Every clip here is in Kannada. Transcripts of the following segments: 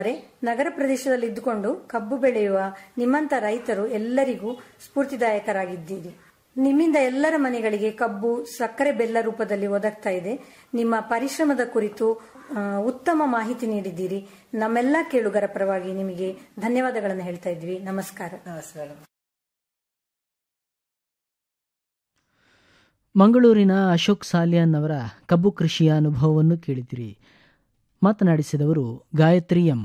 ನಗರ ಪ್ರದೇಶದಲ್ಲಿ ಇದ್ದುಕೊಂಡು ಕಬ್ಬು ಬೆಳೆಯುವ ನಿಮ್ಮಂತ ರೈತರು ಎಲ್ಲರಿಗೂ ಸ್ಫೂರ್ತಿದಾಯಕರಾಗಿದ್ದೀರಿ ನಿಮ್ಮಿಂದ ಎಲ್ಲರ ಮನೆಗಳಿಗೆ ಕಬ್ಬು ಸಕ್ಕರೆ ಬೆಲ್ಲ ರೂಪದಲ್ಲಿ ಒದಗ್ತಾ ಇದೆ ನಿಮ್ಮ ಪರಿಶ್ರಮದ ಕುರಿತು ಆ, ಉತ್ತಮ ಮಾಹಿತಿ ನೀಡಿದ್ದೀರಿ ನಮ್ಮೆಲ್ಲ ಕೇಳುಗರ ಪರವಾಗಿ ನಿಮಗೆ ಧನ್ಯವಾದಗಳನ್ನು ಹೇಳ್ತಾ ಇದ್ವಿ ನಮಸ್ಕಾರ ಮಂಗಳೂರಿನ ಅಶೋಕ್ ಸಾಲಿಯಾನ್ ಅವರ ಕಬ್ಬು ಕೃಷಿಯ ಅನುಭವವನ್ನು ಕೇಳಿದಿರಿ ಮಾತನಾಡಿಸಿದವರು ಗಾಯತ್ರಿ ಎಂ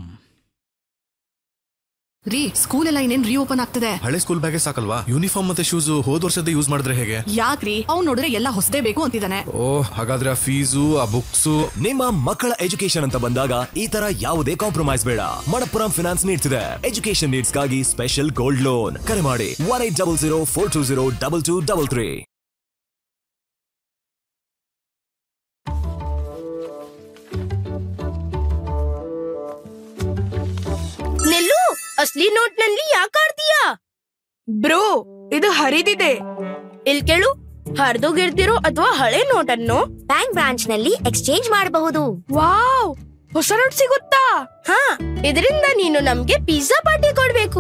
ರೀ ಸ್ಕೂಲ್ ಎಲ್ಲ ಇನ್ನೇನ್ ರೀಓಪನ್ ಆಗ್ತದೆ ಹಳೆ ಸ್ಕೂಲ್ ಬ್ಯಾಗೇ ಸಾಕಲ್ವಾ ಯೂನಿಫಾರ್ಮ್ ಮತ್ತೆ ಶೂಸ್ ಹೋದ್ ವರ್ಷದ ಯೂಸ್ ಮಾಡಿದ್ರೆ ಹೇಗೆ ಯಾಕ್ರಿ ಅವ್ನ್ ನೋಡಿದ್ರೆ ಎಲ್ಲ ಹೊಸದೇ ಬೇಕು ಅಂತಿದ್ದಾನೆ ಓ ಹಾಗಾದ್ರೆ ಆ ಫೀಸು ಆ ಬುಕ್ಸು ನಿಮ್ಮ ಮಕ್ಕಳ ಎಜುಕೇಶನ್ ಅಂತ ಬಂದಾಗ ಈ ತರ ಯಾವುದೇ ಕಾಂಪ್ರಮೈಸ್ ಬೇಡ ಮಣಪ್ಪುರಂ ಫಿನಾನ್ಸ್ ನೀಡ್ಸ್ ಇದೆ ಎಜುಕೇಶನ್ ನೀಡ್ಸ್ ಗಾಗಿ ಸ್ಪೆಷಲ್ ಗೋಲ್ಡ್ ಲೋನ್ ಕರೆ ಮಾಡಿ one eight double zero four two zero double two double three ನೆಲ್ಲು ಅಸ್ಲಿ ನೋಟ್ ನಲ್ಲಿ ಯಾಕೆ ಆಡ್ತೀಯಾ ಬ್ರೋ ಇದು ಹರಿದಿದೆ ಇಲ್ ಕೇಳು ಹರಿದೋಗಿರ್ದಿರೋ ಅಥವಾ ಹಳೆ ನೋಟ್ ಅನ್ನು ಬ್ಯಾಂಕ್ ಬ್ರಾಂಚ್ ನಲ್ಲಿ ಎಕ್ಸ್ಚೇಂಜ್ ಮಾಡಬಹುದು ವಾವ್ ಹೊಸ ನೋಟ್ ಸಿಗುತ್ತಾ ಹಾ ಇದರಿಂದ ನೀನು ನಮ್ಗೆ ಪಿಜ್ಜಾ ಪಾರ್ಟಿ ಕೊಡ್ಬೇಕು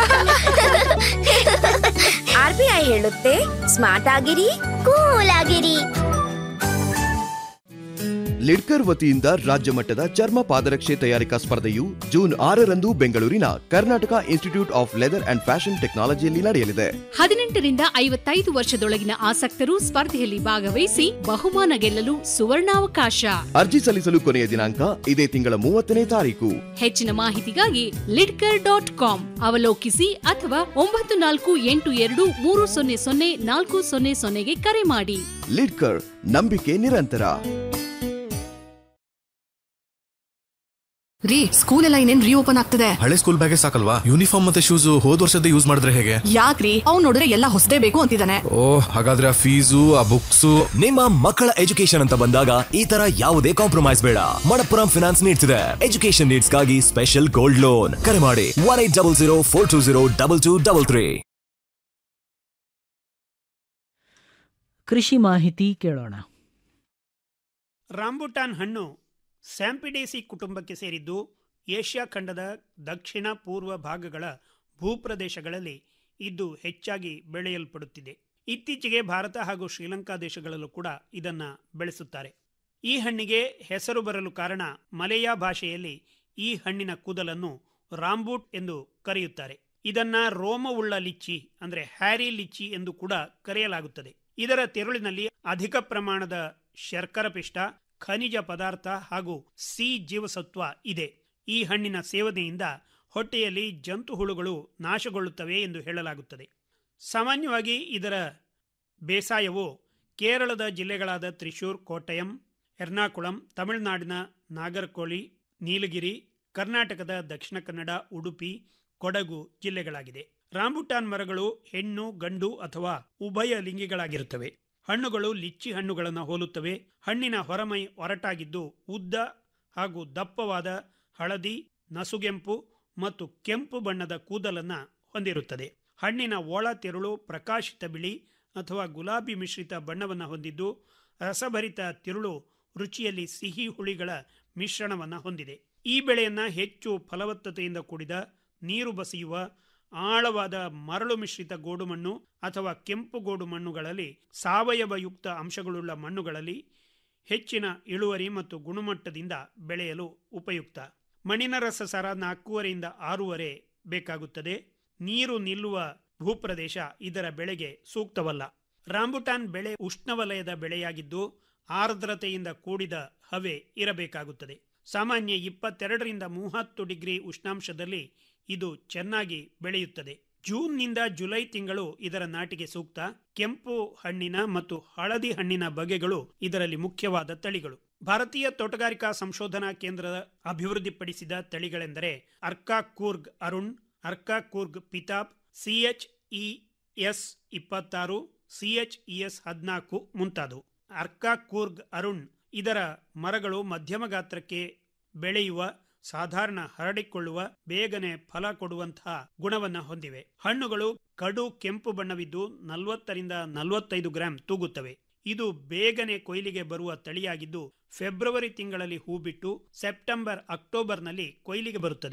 ಆರ್ ಬಿ ಐ ಹೇಳುತ್ತೆ ಸ್ಮಾರ್ಟ್ ಆಗಿರಿ ಕೂಲ್ ಆಗಿರಿ ಲಿಡ್ಕರ್ ವತಿಯಿಂದ ರಾಜ್ಯ ಮಟ್ಟದ ಚರ್ಮ ಪಾದರಕ್ಷೆ ತಯಾರಿಕಾ ಸ್ಪರ್ಧೆಯು ಜೂನ್ ಆರರಂದು ಬೆಂಗಳೂರಿನ Karnataka institute of leather and fashion ಟೆಕ್ನಾಲಜಿಯಲ್ಲಿ ನಡೆಯಲಿದೆ ಹದಿನೆಂಟರಿಂದ ಐವತ್ತೈದು ವರ್ಷದೊಳಗಿನ ಆಸಕ್ತರು ಸ್ಪರ್ಧೆಯಲ್ಲಿ ಭಾಗವಹಿಸಿ ಬಹುಮಾನ ಗೆಲ್ಲಲು ಸುವರ್ಣಾವಕಾಶ ಅರ್ಜಿ ಸಲ್ಲಿಸಲು ಕೊನೆಯ ದಿನಾಂಕ ಇದೇ ತಿಂಗಳ ಮೂವತ್ತನೇ ತಾರೀಕು ಹೆಚ್ಚಿನ ಮಾಹಿತಿಗಾಗಿ ಲಿಡ್ಕರ್ ಡಾಟ್ ಕಾಮ್ ಅವಲೋಕಿಸಿ ಅಥವಾ ಒಂಬತ್ತು ನಾಲ್ಕು ಎಂಟು ಎರಡು ಮೂರು ಸೊನ್ನೆ ಸೊನ್ನೆ ನಾಲ್ಕು ಸೊನ್ನೆ ಸೊನ್ನೆಗೆ ಕರೆ ಮಾಡಿ ಲಿಡ್ಕರ್ ನಂಬಿಕೆ ನಿರಂತರ ರೀ ಸ್ಕೂಲ್ ಎಲ್ಲ ಇನ್ನೇನ್ ರೀಓಪನ್ ಆಗ್ತದೆ ಹಳೆ ಸ್ಕೂಲ್ ಬ್ಯಾಗೇ ಸಾಕಲ್ವಾ ಯೂನಿಫಾರ್ಮ್ ಮತ್ತೆ ಶೂಸ್ ಹೋದ್ ವರ್ಷದ ಯೂಸ್ ಮಾಡಿದ್ರೆ ಹೇಗೆ ಯಾಕ್ರಿ ಅವ್ನ್ ನೋಡಿದ್ರೆ ಎಲ್ಲ ಹೊಸದೇ ಬೇಕು ಅಂತಿದ್ದಾನೆ ಓ ಹಾಗಾದ್ರೆ ಆ ಫೀಸು ಆ ಬುಕ್ಸು ನಿಮ್ಮ ಮಕ್ಕಳ ಎಜುಕೇಶನ್ ಅಂತ ಬಂದಾಗ ಈ ತರ ಯಾವುದೇ ಕಾಂಪ್ರಮೈಸ್ ಬೇಡ ಮಣಪ್ಪುರಂ ಫಿನಾನ್ಸ್ ನೀಡ್ಸ್ ಇದೆ ಎಜುಕೇಶನ್ ನೀಡ್ಸ್ ಗಾಗಿ ಸ್ಪೆಷಲ್ ಗೋಲ್ಡ್ ಲೋನ್ ಕರೆ ಮಾಡಿ one eight double zero four two zero double two double three ಕೃಷಿ ಮಾಹಿತಿ ಕೇಳೋಣ ರಾಂಬುಟಾನ್ ಹಣ್ಣು ಸ್ಯಾಂಪಿಡೇಸಿ ಕುಟುಂಬಕ್ಕೆ ಸೇರಿದ್ದು ಏಷ್ಯಾ ಖಂಡದ ದಕ್ಷಿಣ ಪೂರ್ವ ಭಾಗಗಳ ಭೂಪ್ರದೇಶಗಳಲ್ಲಿ ಇದು ಹೆಚ್ಚಾಗಿ ಬೆಳೆಯಲ್ಪಡುತ್ತಿದೆ ಇತ್ತೀಚೆಗೆ ಭಾರತ ಹಾಗೂ ಶ್ರೀಲಂಕಾ ದೇಶಗಳಲ್ಲೂ ಕೂಡ ಇದನ್ನು ಬೆಳೆಸುತ್ತಾರೆ ಈ ಹಣ್ಣಿಗೆ ಹೆಸರು ಬರಲು ಕಾರಣ ಮಲೆಯ ಭಾಷೆಯಲ್ಲಿ ಈ ಹಣ್ಣಿನ ಕೂದಲನ್ನು ರಾಂಬೂಟ್ ಎಂದು ಕರೆಯುತ್ತಾರೆ ಇದನ್ನ ರೋಮವುಳ್ಳ ಲಿಚ್ಚಿ ಅಂದ್ರೆ ಹ್ಯಾರಿ ಲಿಚ್ಚಿ ಎಂದು ಕೂಡ ಕರೆಯಲಾಗುತ್ತದೆ ಇದರ ತೆರುಳಿನಲ್ಲಿ ಅಧಿಕ ಪ್ರಮಾಣದ ಶರ್ಕರ ಪಿಷ್ಟ ಖನಿಜ ಪದಾರ್ಥ ಹಾಗೂ ಸಿ ಜೀವಸತ್ವ ಇದೆ ಈ ಹಣ್ಣಿನ ಸೇವನೆಯಿಂದ ಹೊಟ್ಟೆಯಲ್ಲಿ ಜಂತು ಹುಳುಗಳು ನಾಶಗೊಳ್ಳುತ್ತವೆ ಎಂದು ಹೇಳಲಾಗುತ್ತದೆ ಸಾಮಾನ್ಯವಾಗಿ ಇದರ ಬೇಸಾಯವು ಕೇರಳದ ಜಿಲ್ಲೆಗಳಾದ ತ್ರಿಶೂರ್ ಕೋಟ್ಟಯಂ ಎರ್ನಾಕುಳಂ ತಮಿಳುನಾಡಿನ ನಾಗರಕೋಳಿ ನೀಲಗಿರಿ ಕರ್ನಾಟಕದ ದಕ್ಷಿಣ ಕನ್ನಡ ಉಡುಪಿ ಕೊಡಗು ಜಿಲ್ಲೆಗಳಾಗಿದೆ ರಾಂಬುಟಾನ್ ಮರಗಳು ಹೆಣ್ಣು ಗಂಡು ಅಥವಾ ಉಭಯ ಲಿಂಗಿಗಳಾಗಿರುತ್ತವೆ ಹಣ್ಣುಗಳು ಲಿಚ್ಚಿ ಹಣ್ಣುಗಳನ್ನು ಹೋಲುತ್ತವೆ ಹಣ್ಣಿನ ಹೊರಮೈ ಒರಟಾಗಿದ್ದು ಉದ್ದ ಹಾಗೂ ದಪ್ಪವಾದ ಹಳದಿ ನಸುಗೆಂಪು ಮತ್ತು ಕೆಂಪು ಬಣ್ಣದ ಕೂದಲನ್ನ ಹೊಂದಿರುತ್ತದೆ ಹಣ್ಣಿನ ಒಳ ತೆರುಳು ಪ್ರಕಾಶಿತ ಬಿಳಿ ಅಥವಾ ಗುಲಾಬಿ ಮಿಶ್ರಿತ ಬಣ್ಣವನ್ನು ಹೊಂದಿದ್ದು ರಸಭರಿತ ತಿರುಳು ರುಚಿಯಲ್ಲಿ ಸಿಹಿ ಹುಳಿಗಳ ಮಿಶ್ರಣವನ್ನು ಹೊಂದಿದೆ ಈ ಬೆಳೆಯನ್ನ ಹೆಚ್ಚು ಫಲವತ್ತತೆಯಿಂದ ಕೂಡಿದ ನೀರು ಬಸಿಯುವ ಆಳವಾದ ಮರಳು ಮಿಶ್ರಿತ ಗೋಡು ಮಣ್ಣು ಅಥವಾ ಕೆಂಪು ಗೋಡು ಮಣ್ಣುಗಳಲ್ಲಿ ಸಾವಯವಯುಕ್ತ ಅಂಶಗಳುಳ್ಳ ಮಣ್ಣುಗಳಲ್ಲಿ ಹೆಚ್ಚಿನ ಇಳುವರಿ ಮತ್ತು ಗುಣಮಟ್ಟದಿಂದ ಬೆಳೆಯಲು ಉಪಯುಕ್ತ ಮಣ್ಣಿನ ರಸಸಾರ ನಾಲ್ಕೂವರೆಯಿಂದ ಆರೂವರೆ ಬೇಕಾಗುತ್ತದೆ ನೀರು ನಿಲ್ಲುವ ಭೂಪ್ರದೇಶ ಇದರ ಬೆಳೆಗೆ ಸೂಕ್ತವಲ್ಲ ರಾಂಬುಟಾನ್ ಬೆಳೆ ಉಷ್ಣವಲಯದ ಬೆಳೆಯಾಗಿದ್ದು ಆರ್ದ್ರತೆಯಿಂದ ಕೂಡಿದ ಹವೆ ಇರಬೇಕಾಗುತ್ತದೆ ಸಾಮಾನ್ಯ ಇಪ್ಪತ್ತೆರಡರಿಂದ ಮೂವತ್ತು ಡಿಗ್ರಿ ಉಷ್ಣಾಂಶದಲ್ಲಿ ಇದು ಚೆನ್ನಾಗಿ ಬೆಳೆಯುತ್ತದೆ ಜೂನ್ನಿಂದ ಜುಲೈ ತಿಂಗಳು ಇದರ ನಾಟಿಗೆ ಸೂಕ್ತ ಕೆಂಪು ಹಣ್ಣಿನ ಮತ್ತು ಹಳದಿ ಹಣ್ಣಿನ ಬಗೆಗಳು ಇದರಲ್ಲಿ ಮುಖ್ಯವಾದ ತಳಿಗಳು ಭಾರತೀಯ ತೋಟಗಾರಿಕಾ ಸಂಶೋಧನಾ ಕೇಂದ್ರದ ಅಭಿವೃದ್ಧಿಪಡಿಸಿದ ತಳಿಗಳೆಂದರೆ Arka Coorg Arun Arka Coorg Pitab C H E S ಇಪ್ಪತ್ತಾರು ಸಿಎಚ್ ಇಎಸ್ ಹದಿನಾಲ್ಕು ಮುಂತಾದವು ಅರ್ಕಾ ಕೂರ್ಗ್ ಅರುಣ್ ಇದರ ಮರಗಳು ಮಧ್ಯಮ ಗಾತ್ರಕ್ಕೆ ಬೆಳೆಯುವ ಸಾಧಾರಣ ಹರಡಿಕೊಳ್ಳುವ ಬೇಗನೆ ಫಲ ಕೊಡುವಂತಹ ಗುಣವನ್ನ ಹೊಂದಿವೆ ಹಣ್ಣುಗಳು ಕಡು ಕೆಂಪು ಬಣ್ಣವಿದ್ದು ನಲವತ್ತರಿಂದ ನಲವತ್ತೈದು ಗ್ರಾಂ ತೂಗುತ್ತವೆ ಇದು ಬೇಗನೆ ಕೊಯ್ಲಿಗೆ ಬರುವ ತಳಿಯಾಗಿದ್ದು ಫೆಬ್ರವರಿ ತಿಂಗಳಲ್ಲಿ ಹೂ ಬಿಟ್ಟು ಸೆಪ್ಟೆಂಬರ್ ಅಕ್ಟೋಬರ್ನಲ್ಲಿ ಕೊಯ್ಲಿಗೆ ಬರುತ್ತದೆ